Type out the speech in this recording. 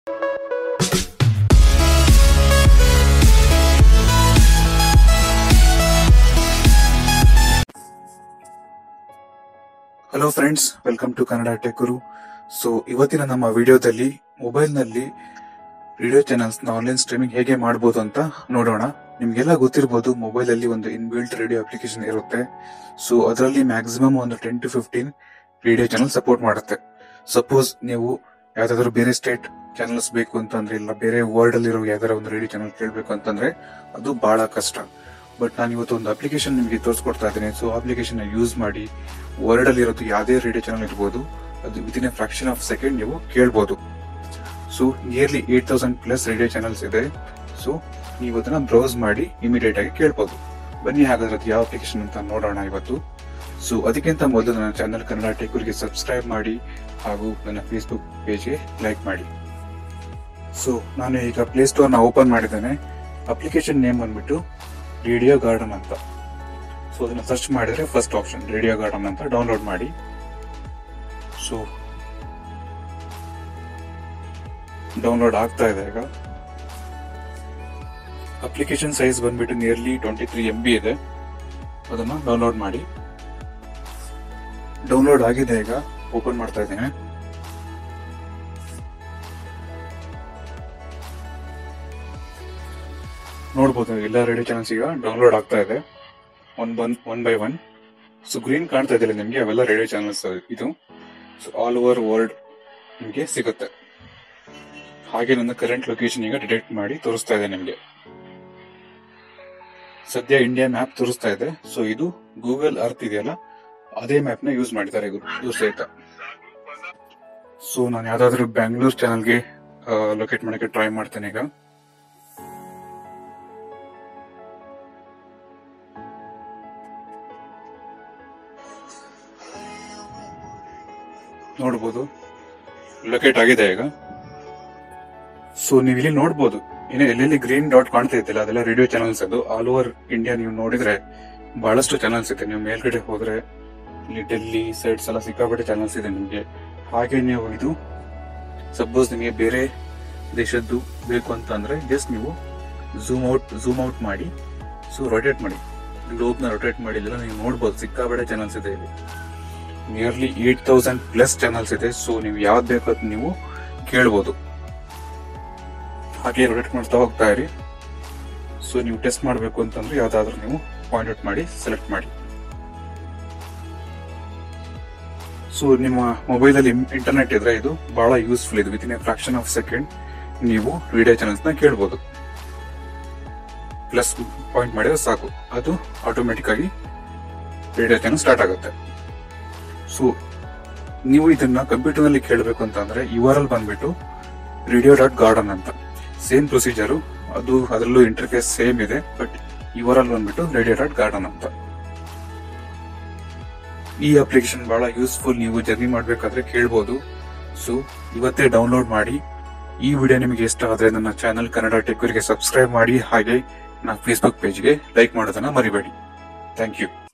hello friends welcome to Kannada tech Guru so ಇವತ್ತಿನ ನಮ್ಮ ವಿಡಿಯೋದಲ್ಲಿ ಮೊಬೈಲ್ನಲ್ಲಿ ವಿಡಿಯೋ ಚಾನಲ್ಸ್ ನ ಆನ್ಲೈನ್ ಸ್ಟ್ರೀಮಿಂಗ್ ಹೇಗೆ ಮಾಡಬಹುದು ಅಂತ ನೋಡೋಣ ನಿಮ್ಗೆಲ್ಲ ಗೊತ್ತಿರಬಹುದು ಮೊಬೈಲ್ ಅಲ್ಲಿ ಒಂದು ಇನ್ಬಿಲ್ಟ್ ರೇಡಿಯೋ ಅಪ್ಲಿಕೇಶನ್ ಇರುತ್ತೆ ಸೊ ಅದರಲ್ಲಿ ಮ್ಯಾಕ್ಸಿಮಮ್ ಒಂದು ten to fifteen radio channel support ಮಾಡುತ್ತೆ ಸಪೋಸ್ ನೀವು ಯಾವ್ದಾದ್ರು ಬೇರೆ ಸ್ಟೇಟ್ ಚಾನಲ್ಸ್ ಬೇಕು ಅಂತಂದ್ರೆ ಇಲ್ಲ ಬೇರೆ ವರ್ಲ್ಡ್ ಅಲ್ಲಿರೋ ಯಾವ್ದಾರ ಒಂದು ರೇಡಿಯೋ ಚಾನಲ್ ಕೇಳಬೇಕು ಅಂತಂದ್ರೆ ಅದು ಬಹಳ ಕಷ್ಟ ಬಟ್ ನಾನು ಇವತ್ತು ಒಂದು ಅಪ್ಲಿಕೇಶನ್ ನಿಮಗೆ ತೋರಿಸ್ಕೊಡ್ತಾ ಇದ್ದೀನಿ ಸೊ ಅಪ್ಲಿಕೇಶನ್ ಯೂಸ್ ಮಾಡಿ ವರ್ಲ್ಡ್ ಅಲ್ಲಿ ಇರೋದು ಯಾವುದೇ ರೇಡಿಯೋ ಚಾನಲ್ ಇರ್ಬೋದು ಅದು within a fraction of second ನೀವು ಕೇಳ್ಬೋದು so nearly eight thousand plus radio channels ಇದೆ ಸೊ ನೀವು ಅದನ್ನ ಬ್ರೌಸ್ ಮಾಡಿ ಇಮಿಡಿಯೇಟ್ ಆಗಿ ಕೇಳ್ಬೋದು ಬನ್ನಿ ಹಾಗಾದ್ರೆ ಅದು ಯಾವ ಅಪ್ಲಿಕೇಶನ್ ಅಂತ ನೋಡೋಣ ಇವತ್ತು ಸೊ ಅದಕ್ಕಿಂತ ಮೊದಲು ನನ್ನ ಚಾನಲ್ ಕನ್ನಡ ಟೆಕ್ಗೆ ಸಬ್ಸ್ಕ್ರೈಬ್ ಮಾಡಿ ಹಾಗೂ ನನ್ನ ಫೇಸ್ಬುಕ್ ಪೇಜ್ಗೆ ಲೈಕ್ ಮಾಡಿ ಸೊ ನಾನು ಈಗ ಪ್ಲೇ ಸ್ಟೋರ್ ನ ಓಪನ್ ಮಾಡಿದ್ದೇನೆ ಅಪ್ಲಿಕೇಶನ್ ನೇಮ್ ಬಂದ್ಬಿಟ್ಟು ರೇಡಿಯೋ ಗಾರ್ಡನ್ ಅಂತ ಸೊ ಅದನ್ನ ಸರ್ಚ್ ಮಾಡಿದ್ರೆ ಫಸ್ಟ್ ಆಪ್ಷನ್ ರೇಡಿಯೋ ಗಾರ್ಡನ್ ಅಂತ ಡೌನ್ಲೋಡ್ ಮಾಡಿ ಸೊ ಡೌನ್ಲೋಡ್ ಆಗ್ತಾ ಇದೆ ಈಗ ಅಪ್ಲಿಕೇಶನ್ ಸೈಜ್ ಬಂದ್ಬಿಟ್ಟು nearly twenty three M B ಇದೆ ಅದನ್ನ ಡೌನ್ಲೋಡ್ ಮಾಡಿ ಡೌನ್ಲೋಡ್ ಆಗಿದೆ ಈಗ ಓಪನ್ ಮಾಡ್ತಾ ಇದ್ದೇನೆ ನೋಡ್ಬೋದು ಎಲ್ಲ ರೇಡಿಯೋ ಚಾನಲ್ಸ್ ಈಗ ಡೌನ್ಲೋಡ್ ಆಗ್ತಾ ಇದೆ one by one by one so green ಕಾಣ್ತಾ ಇದೆಯಲ್ಲ ನಿಮಗೆ ಅವೆಲ್ಲ ರೇಡಿಯೋ ಚಾನಲ್ಸ್ ಇದು ಸೊ ಆಲ್ ಓವರ್ ವರ್ಲ್ಡ್ ನಿಮಗೆ ಸಿಗುತ್ತೆ ಹಾಗೆ ನನ್ನ ಕರೆಂಟ್ ಲೊಕೇಶನ್ ಈಗ ಡಿಟೆಕ್ಟ್ ಮಾಡಿ ತೋರಿಸ್ತಾ ಇದೆ ನಿಮಗೆ ಸದ್ಯ ಇಂಡಿಯಾ ಮ್ಯಾಪ್ ತೋರಿಸ್ತಾ ಇದೆ ಸೊ ಇದು ಗೂಗಲ್ ಅರ್ತ್ ಇದೆಯಲ್ಲ ಅದೇ ಮ್ಯಾಪ್ ನ ಯೂಸ್ ಮಾಡಿದ್ದಾರೆ ಇವರು ಸಹಿತ ಸೊ ನಾನು ಯಾವ್ದಾದ್ರು ಬ್ಯಾಂಗ್ಳೂರ್ ಚಾನಲ್ಗೆ ಲೊಕೇಟ್ ಮಾಡಕ್ಕೆ ಟ್ರೈ ಮಾಡ್ತೇನೆ ಈಗ ನೋಡ್ಬೋದು ಲೊಕೇಟ್ ಆಗಿದೆ ಈಗ ಸೊ ನೀವು ಇಲ್ಲಿ ನೋಡ್ಬೋದು ಏನೇ ಎಲ್ಲೆಲ್ಲಿ ಗ್ರೀನ್ ಡಾಟ್ ಕಾಣ್ತಾ ಇದ್ದಿಲ್ಲ ಅದೆಲ್ಲ ರೇಡಿಯೋ ಚಾನಲ್ಸ್ ಅದು ಆಲ್ ಓವರ್ ಇಂಡಿಯಾ ನೀವು ನೋಡಿದ್ರೆ ಬಹಳಷ್ಟು ಚಾನಲ್ಸ್ ಇದೆ ನೀವು ಮೇಲ್ಗಡೆ ಹೋದ್ರೆ ಇಲ್ಲಿ ಡೆಲ್ಲಿ ಸೈಡ್ಸ್ ಎಲ್ಲ ಸಿಕ್ಕಾಪಟ್ಟೆ ಚಾನಲ್ಸ್ ಇದೆ ನಿಮಗೆ ಹಾಗೆ ನೀವು ಇದು ಸಪೋಸ್ ನಿಮಗೆ ಬೇರೆ ದೇಶದ್ದು ಬೇಕು ಅಂತ ಅಂದ್ರೆ ಜಸ್ಟ್ ನೀವು ಝೂಮ್ ಔಟ್ ಝೂಮ್ ಔಟ್ ಮಾಡಿ ಸೊ ರೊಟೇಟ್ ಮಾಡಿ ಗ್ಲೋಬ್ ನ ರೊಟೇಟ್ ಮಾಡಿ ಇಲ್ಲೆಲ್ಲ ನೀವು ನೋಡ್ಬೋದು ಸಿಕ್ಕಾಪಟ್ಟೆ ಚಾನಲ್ಸ್ ಇದೆ ಇಲ್ಲಿ nearly eight thousand plus channels ಇದೆ ಸೊ ನೀವು ಯಾವ್ದು ಬೇಕು ಅದು ನೀವು ಕೇಳ್ಬೋದು ಹಾಗೆ ರೊಟೇಟ್ ಮಾಡ್ತಾ ಹೋಗ್ತಾ ಇರಿ ಸೊ ನೀವು ಟೆಸ್ಟ್ ಮಾಡಬೇಕು ಅಂತಂದ್ರೆ ಯಾವ್ದಾದ್ರು ನೀವು ಪಾಯಿಂಟ್ ಔಟ್ ಮಾಡಿ ಸೆಲೆಕ್ಟ್ ಮಾಡಿ ಸೊ ನಿಮ್ಮ ಮೊಬೈಲ್ ಅಲ್ಲಿ ಇಂಟರ್ನೆಟ್ ಇದ್ರೆ ಇದು ಬಹಳ ಯೂಸ್ಫುಲ್ ಇದು within a fraction of second ನೀವು ವಿಡಿಯೋ ಚಾನಲ್ಸ್ ನ ಕೇಳ್ಬೋದು ಪ್ಲಸ್ ಪಾಯಿಂಟ್ ಮಾಡಿದ್ರೆ ಸಾಕು ಅದು ಆಟೋಮೆಟಿಕ್ ಆಗಿ ರೇಡಿಯೋ ಚಾನಲ್ ಸ್ಟಾರ್ಟ್ ಆಗುತ್ತೆ ಸೊ ನೀವು ಇದನ್ನ ಕಂಪ್ಯೂಟರ್ ನಲ್ಲಿ ಕೇಳಬೇಕು ಅಂತಂದ್ರೆ ಯು ಆರ್ ಎಲ್ ಬಂದ್ಬಿಟ್ಟು ರೇಡಿಯೋ ಡಾಟ್ ಗಾರ್ಡನ್ ಅಂತ ಸೇಮ್ ಪ್ರೊಸೀಜರು ಅದು ಅದರಲ್ಲೂ ಇಂಟರ್ಫೇಸ್ ಸೇಮ್ ಇದೆ ಬಟ್ ಯು ಆರ್ ಎಲ್ ಬಂದ್ಬಿಟ್ಟು ರೇಡಿಯೋ ಡಾಟ್ ಗಾರ್ಡನ್ ಅಂತ ಈ ಅಪ್ಲಿಕೇಶನ್ ಬಹಳ ಯೂಸ್ಫುಲ್ ನೀವು ಜರ್ನಿ ಮಾಡ್ಬೇಕಾದ್ರೆ ಕೇಳ್ಬೋದು ಸೊ ಇವತ್ತೇ ಡೌನ್ಲೋಡ್ ಮಾಡಿ ಈ ವಿಡಿಯೋ ನಿಮಗೆ ಇಷ್ಟ ಆದ್ರೆ ನನ್ನ ಚಾನಲ್ ಕನ್ನಡ ಟೆಕ್ವರಿಗೆ ಸಬ್ಸ್ಕ್ರೈಬ್ ಮಾಡಿ ಹಾಗೆ ನನ್ನ ಫೇಸ್ಬುಕ್ ಪೇಜ್ಗೆ ಲೈಕ್ ಮಾಡೋದನ್ನ ಮರಿಬೇಡಿ ಥ್ಯಾಂಕ್ ಯು